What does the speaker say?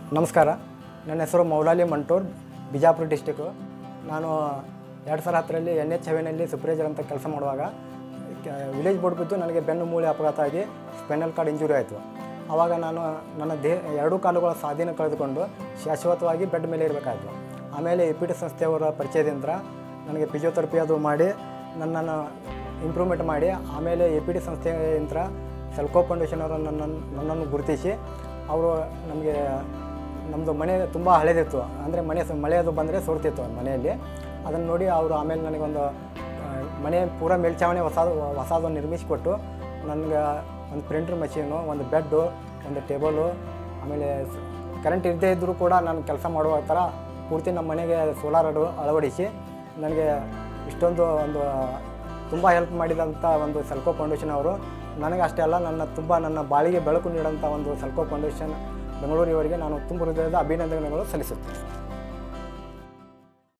ನಮಸ್ಕಾರ ನನ್ನ ಹೆಸರು ಮೌಲಾಲಿ ಮಂಟೂರ್ ಬಿಜಾಪುರ ಡಿಸ್ಟಿಕ್ಕು ನಾನು ಎರಡು ಸಾವಿರ ಹತ್ತರಲ್ಲಿ ಎನ್ ಎಚ್ ಸೆವೆನಲ್ಲಿ ಸೂಪರ್ವೈಸರ್ ಅಂತ ಕೆಲಸ ಮಾಡುವಾಗ ವಿಲೇಜ್ ಬೋರ್ಡ್ ಬಿದ್ದು ನನಗೆ ಬೆನ್ನು ಮೂಳೆ ಅಪಘಾತ ಆಗಿ ಸ್ಪೈನಲ್ ಕಾರ್ಡ್ ಇಂಜುರಿ ಆಯಿತು ಆವಾಗ ನಾನು ನನ್ನ ದೇಹ ಎರಡೂ ಕಾಲುಗಳ ಸ್ವಾಧೀನ ಕಳೆದುಕೊಂಡು ಶಾಶ್ವತವಾಗಿ ಬೆಡ್ ಮೇಲೆ ಇರಬೇಕಾಯಿತು ಆಮೇಲೆ ಎ ಪಿ ಟಿ ಸಂಸ್ಥೆಯವರ ಪರಿಚಯದಿಂದ ನನಗೆ ಫಿಸಿಯೋಥೆರಪಿ ಅದು ಮಾಡಿ ನನ್ನನ್ನು ಇಂಪ್ರೂವ್ಮೆಂಟ್ ಮಾಡಿ ಆಮೇಲೆ ಎ ಪಿ ಡಿ ಸಂಸ್ಥೆಯಿಂದ ಸೆಲ್ಕೋ ಫೌಂಡೇಶನ್ ಅವರು ನನ್ನನ್ನು ನನ್ನನ್ನು ಗುರುತಿಸಿ ಅವರು ನಮಗೆ ನಮ್ಮದು ಮನೆ ತುಂಬ ಹಳೇದಿತ್ತು ಅಂದರೆ ಮನೆ ಸ- ಮಳೆ ಅದು ಬಂದರೆ ಸೋರ್ತಿತ್ತು ಮನೆಯಲ್ಲಿ ಅದನ್ನು ನೋಡಿ ಅವರು ಆಮೇಲೆ ನನಗೊಂದು ಆ, ಮನೆ ಪೂರ ಮೇಲ್ಛಾವಣಿ ಹೊಸ ಹೊಸದನ್ನು ನಿರ್ಮಿಸಿಕೊಟ್ಟು ನನಗೆ ಒಂದು ಪ್ರಿಂಟರ್ ಮಷೀನು ಒಂದು ಬೆಡ್ಡು ಒಂದು ಟೇಬಲು ಆಮೇಲೆ ಕರೆಂಟ್ ಇರದೇ ಇದ್ದರೂ ಕೂಡ ನಾನು ಕೆಲಸ ಮಾಡುವ ಥರ ಪೂರ್ತಿ ನಮ್ಮ ಮನೆಗೆ ಸೋಲಾರ್ ಅಡು ಅಳವಡಿಸಿ ನನಗೆ ಇಷ್ಟೊಂದು ಒಂದು ತುಂಬ ಹೆಲ್ಪ್ ಮಾಡಿದಂಥ ಒಂದು ಸೆಲ್ಕೋ ಫೌಂಡೇಶನ್ ಅವರು ನನಗೆ ಅಷ್ಟೇ ಅಲ್ಲ ನನ್ನ ತುಂಬ ನನ್ನ ಬಾಳಿಗೆ ಬೆಳಕು ನೀಡೋಂಥ ಒಂದು ಸೆಲ್ಕೋ ಫೌಂಡೇಶನ್ ಬೆಂಗಳೂರಿವರೆಗೆ ನಾನು ತುಂಬ ಹೃದಯದ ಅಭಿನಂದನೆಗಳು ಸಲ್ಲಿಸುತ್ತೇನೆ